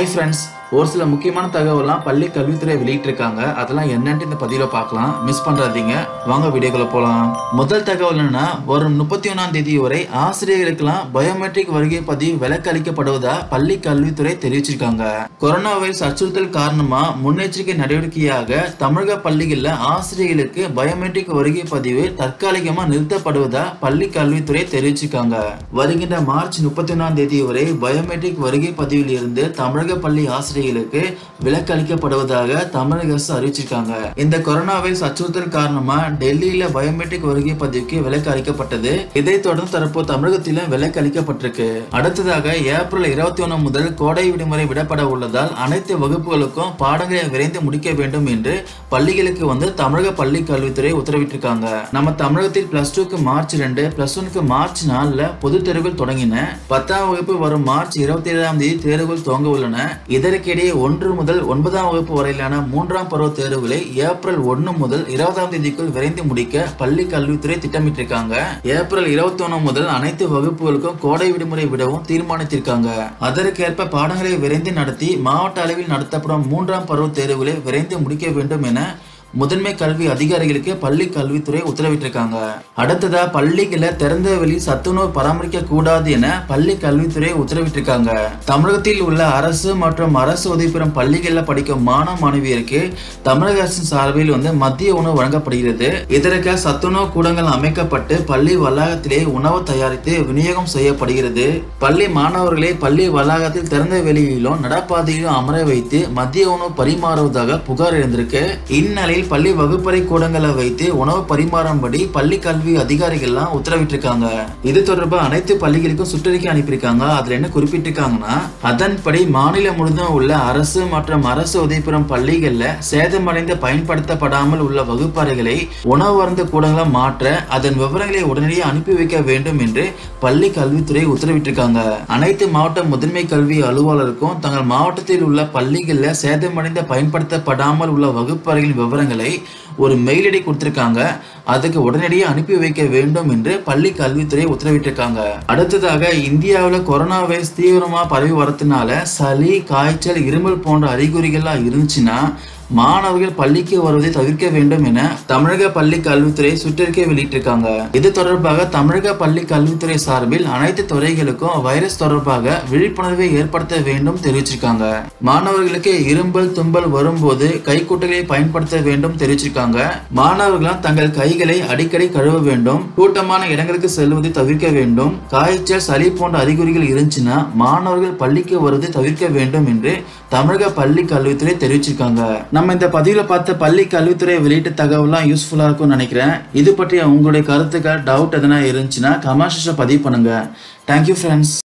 friends ஒரு சில முக்கியமான தகவலாம் பள்ளி கல்வித்துறை வெளியிட்டிருக்காங்க அதெல்லாம் என்னன்ட்டு இந்த பதிவுல பார்க்கலாம் மிஸ் பண்றாதீங்க வாங்க வீடியோக்குள்ள போலாம் முதல் தகவல் என்னன்னா வரும் முப்பத்தி ஒன்னாம் தேதி வரை ஆசிரியர்களுக்கெல்லாம் பயோமெட்ரிக் வருகை பதிவு விலக்கு அளிக்கப்படுவதா பள்ளி கல்வித்துறை தெரிவிச்சிருக்காங்க கொரோனா வைரஸ் அச்சுறுத்தல் காரணமா முன்னெச்சரிக்கை நடவடிக்கையாக தமிழக பள்ளிகள்ல ஆசிரியர்களுக்கு பயோமெட்ரிக் வருகை பதிவு தற்காலிகமா நிறுத்தப்படுவதா பள்ளி கல்வித்துறை தெரிவிச்சிருக்காங்க வருகின்ற மார்ச் முப்பத்தி ஒன்னாம் தேதி வரை பயோமெட்ரிக் வருகை பதிவில் இருந்து தமிழக பள்ளி ஆசிரியர்களுக்கு விலக்கு அளிக்கப்படுவதாக தமிழக அரசு அறிவிச்சிருக்காங்க இந்த கொரோனா வைரஸ் அச்சுறுத்தல் காரணமா டெல்லியில பயோமெட்ரிக் வருகை பதிவுக்கு விலக்கு அளிக்கப்பட்டது இதைத் தொடர்ந்து தற்போது தமிழகத்திலும் விலக்கு அளிக்கப்பட்டிருக்கு அடுத்ததாக ஏப்ரல் இருபத்தி ஒன்று முதல் கோடை விடுமுறை விடப்பட உள்ளதால் அனைத்து வகுப்புகளுக்கும் பாடங்களை விரைந்து முடிக்க வேண்டும் என்று பள்ளிகளுக்கு வந்து தமிழக பள்ளி கல்வித்துறை உத்தரவிட்டிருக்காங்க நம்ம தமிழகத்தில் பிளஸ் டூக்கு மார்ச் ரெண்டு பிளஸ் ஒனுக்கு மார்ச் நாலுல பொதுத் தேர்வுகள் தொடங்கின பத்தாம் வகுப்பு வரும் மார்ச் இருபத்தி ஏழாம் தேதி தேர்வுகள் துவங்க உள்ளன இதற்கிடையே ஒன்று முதல் ஒன்பதாம் வகுப்பு வரையிலான மூன்றாம் பருவ தேர்வுகளை ஏப்ரல் ஒன்று முதல் இருபதாம் தேதிக்குள் விரைந்து முடிக்க பள்ளி கல்வித்துறை திட்டமிட்டிருக்காங்க ஏப்ரல் இருபத்தி ஒன்று முதல் அனைத்து வகுப்புகளுக்கும் கோடை விடுமுறை விடவும் தீர்மானித்திருக்காங்க அதற்கேற்ப பாடங்களை விரைந்து நடத்தி மாவட்ட அளவில் நடத்தப்படும் மூன்றாம் பருவ தேர்வுகளை விரைந்து முடிக்க வேண்டும் என முதன்மை கல்வி அதிகாரிகளுக்கு பள்ளி கல்வித்துறை உத்தரவிட்டிருக்காங்க அடுத்ததா பள்ளிகளை திறந்த வெளி சத்துணவு பராமரிக்க கூடாது என பள்ளி கல்வித்துறை உத்தரவிட்டிருக்காங்க தமிழகத்தில் உள்ள அரசு மற்றும் அரசு உதவி பெறும் பள்ளிகளில் படிக்கும் மாணவ மாணவியருக்கு தமிழக அரசின் சார்பில் வந்து மத்திய உணவு வழங்கப்படுகிறது இதற்கு சத்துணவு கூடங்கள் அமைக்கப்பட்டு பள்ளி வளாகத்திலே உணவு தயாரித்து விநியோகம் செய்யப்படுகிறது பள்ளி மாணவர்களை பள்ளி வளாகத்தில் திறந்த வெளியிலும் நடப்பாதையிலும் அமர வைத்து மத்திய உணவு பரிமாறுவதாக புகார் எழுந்திருக்கு இந்நிலையில் பள்ளி வகுப்பறை கூடங்களை வைத்து உணவு பரிமாறும்படி பள்ளி கல்வி அதிகாரிகள்லாம் உத்தரவிட்டிருக்காங்க இது தொடர்பா அனைத்து பள்ளிகளுக்கும் சுற்றறிக்கை அனுப்பியிருக்காங்க அதுல என்ன குறிப்பிட்டிருக்காங்கன்னா அதன்படி மாநிலம் முழுதும் உள்ள அரசு மற்றும் அரசு உதவி பெறும் பள்ளிகள்ல சேதமடைந்து பயன்படுத்தப்படாமல் உள்ள வகுப்பறைகளை உணவு அருந்த கூடங்களா மாற்ற அதன் விவரங்களை உடனடியாக அனுப்பி வைக்க வேண்டும் என்று பள்ளி கல்வித்துறை உத்தரவிட்டிருக்காங்க அனைத்து மாவட்ட முதன்மை கல்வி அலுவலருக்கும் தங்கள் மாவட்டத்தில் உள்ள பள்ளிகளில் சேதமடைந்த பயன்படுத்தப்படாமல் உள்ள வகுப்பறைகளின் விவரங்களை ஒரு மெயில் ஐடி கொடுத்திருக்காங்க அதுக்கு உடனடியாக அனுப்பி வைக்க வேண்டும் என்று பள்ளி கல்வித்துறை உத்தரவிட்டிருக்காங்க அடுத்ததாக இந்தியாவில் கொரோனா வைரஸ் தீவிரமா பரவி வரதுனால சளி காய்ச்சல் இருமல் போன்ற அறிகுறிகள்லாம் இருந்துச்சுன்னா மாணவர்கள் பள்ளிக்கு வருவதை தவிர்க்க வேண்டும் என தமிழக பள்ளி கல்வித்துறை சுற்றறிக்கை வெளியிட்டிருக்காங்க இது தொடர்பாக தமிழக பள்ளி கல்வித்துறை சார்பில் அனைத்து துறைகளுக்கும் வைரஸ் தொடர்பாக விழிப்புணர்வை ஏற்படுத்த வேண்டும் தெரிவிச்சிருக்காங்க மாணவர்களுக்கு இரும்பல் தும்பல் வரும்போது கைக்குட்டைகளை பயன்படுத்த வேண்டும் தெரிவிச்சிருக்காங்க மாணவர்களாம் தங்கள் கைகளை அடிக்கடி கழுவ வேண்டும் கூட்டமான இடங்களுக்கு செல்வதை தவிர்க்க வேண்டும் காய்ச்சல் சளி போன்ற அறிகுறிகள் இருந்துச்சுன்னா மாணவர்கள் பள்ளிக்கு வருவதை தவிர்க்க வேண்டும் என்று தமிழக பள்ளி கல்வித்துறை தெரிவிச்சிருக்காங்க நம்ம இந்த பதிவுல பார்த்த பள்ளி கல்வித்துறை வெளியிட்ட தகவலாம் யூஸ்ஃபுல்லா இருக்கும்னு நினைக்கிறேன் இது பற்றி உங்களுடைய கருத்துக்கள் டவுட் எதனா இருந்துச்சுன்னா கமெண்ட் பதிவு பண்ணுங்க தேங்க்யூ ஃப்ரெண்ட்ஸ்